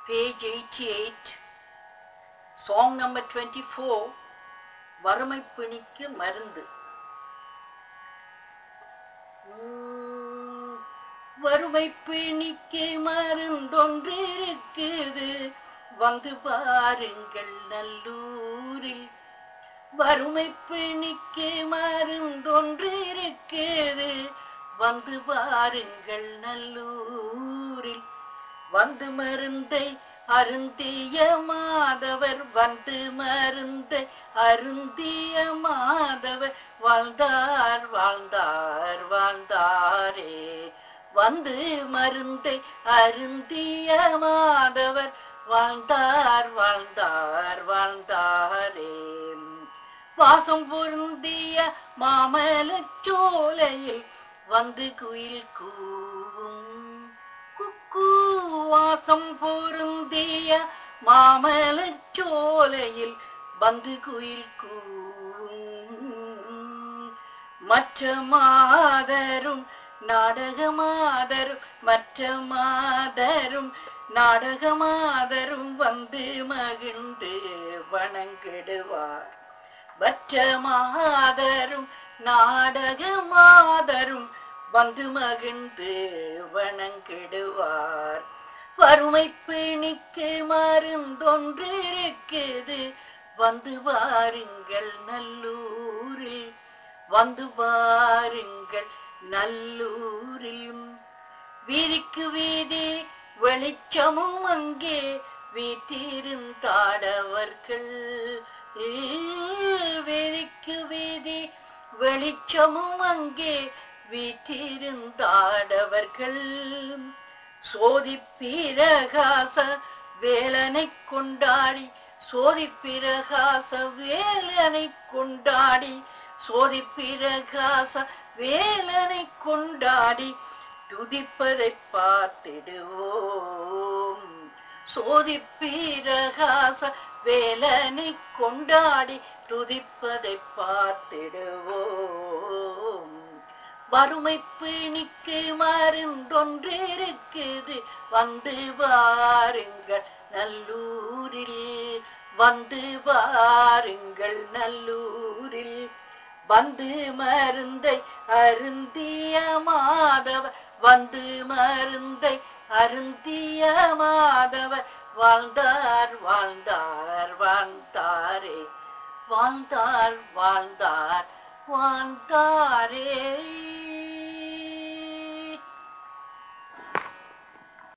page 88, song number 24, வறுமை பிணிக்கு மருந்து உம், வறுமை பிணிக்கு மருந்தொன்று இருக்குது வந்து பாருங்கள் நல்லூரில் வறுமை பிணிக்கு மருந்தொன்று இருக்குது வந்து பாருங்கள் நல்லூரில் வந்து மருந்தை அருந்திய மாதவர் வந்து மருந்தை அருந்திய மாதவர் வாழ்ந்தார் வாழ்ந்தார் வாழ்ந்தாரே வந்து மருந்தை அருந்திய மாதவர் வாழ்ந்தார் வாழ்ந்தார் வாழ்ந்தாரே வாசம் பொருந்திய மாமலச் சோலையில் வந்து குயில் கூவும் குக்கு வாசம் பொருந்திய மாமலச் சோலையில் வந்து குயில் கூவும் மற்ற மாதரும் நாடக மாதரும் மற்ற மாதரும் நாடக மாதரும் வந்து மகிழ்ந்து வணங்கிடுவார் மற்ற மாதரும் நாடக மாதரும் வந்து மகிழ்ந்து வணங்கிடுவார் வறுமை பிணிக்கு மருந்தொன்று இருக்குது வந்து வாருங்கள் நல்லூரில் வந்து வாருங்கள் நல்லூரில் வீதிக்கு வீதி வெளிச்சமும் அங்கே வீட்டிருந்தாடவர்கள் வீதிக்கு வீதி வெளிச்சமும் அங்கே வீட்டிருந்தாடவர்கள் சோதி பிரகாச வேலனை கொண்டாடி சோதி பிரகாச வேலனை கொண்டாடி சோதி பிரகாச வேலனை கொண்டாடி துதிப்பதை பார்த்திடுவோம் சோதி பிரகாச வேலனை கொண்டாடி துதிப்பதை பார்த்திடுவோம் வறுமை பிணிக்கு மருந்தொன்று இருக்குது வந்து வாருங்கள் நல்லூரில் வந்து வாருங்கள் நல்லூரில் வந்து மருந்தை அருந்திய மாதவ வந்து மருந்தை அருந்திய மாதவ வாழ்ந்தார் வாழ்ந்தார் வாழ்ந்தாரே வாழ்ந்தார் வாழ்ந்தார் வாழ்ந்தாரே